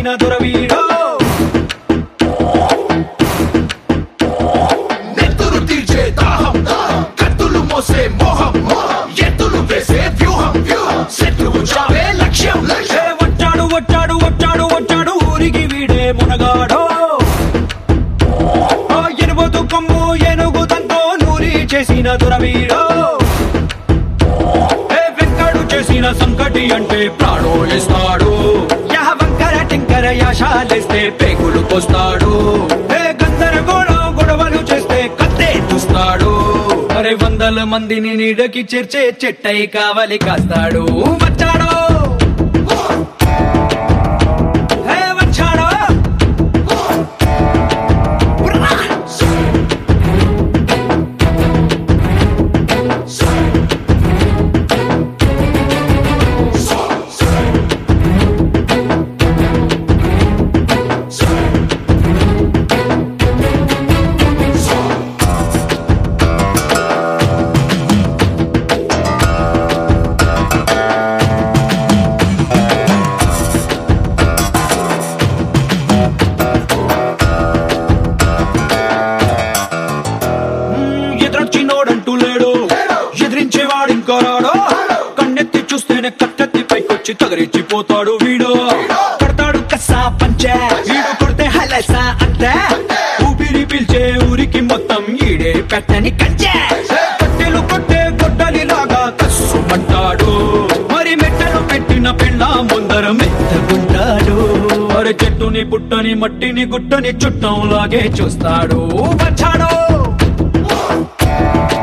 దొరవీడో నెత్తురు తీర్చే దాహం దాహం కత్తులు మోసే మోహం మోహం ఎత్తులు వేసే వ్యూహం వ్యూహం శత్రువు చావే లక్ష్యం ఏ లక్ష్యం వచ్చాడు వచ్చాడు వచ్చాడు వచ్చాడు ఊరికి వీడే మునగాడో ఆ ఎనుబోతు కొమ్ము ఏనుగు తంతో నూరి చేసిన దొరవీడో ఏ వెంకడు చేసిన సంకటి అంటే ప్రాణో ఇస్తాడు యహ వంకర టింకర యాశాలేస్తే పేగులు కోస్తాడు ఏ గందరగోళం గొడవలు చేస్తే కత్తే చూస్తాడు అరే వందల మందిని నీడకి చేర్చే చెట్టై కావలి కాస్తాడు వచ్చాడు హే వచ్చాడు మ్మ్, ఎదురొచ్చినోడంటూ లేడు ఎదిరించేవాడు ఇంకో రాడు కన్నెత్తి చూస్తేనే కట్టెత్తి పైకొచ్చి తగరిచ్చిపోతాడు వీడు కొడతాడు కసా పంచే వీడు కొడితే హలసా అంతే ఊపిరి పీల్చే ఊరికి మొత్తం ఈడే పెట్టని కంచే కట్టెలు కొట్టే గొడ్డలి లాగా కస్సుమంటాడు మరి మెట్టలు పెట్టిన పెళ్ళ ముందర మెత్తగుంటాడు మరి చెట్టుని పుట్టని మట్టిని గుట్టని చుట్టం లాగే చూస్తాడు వచ్చాడు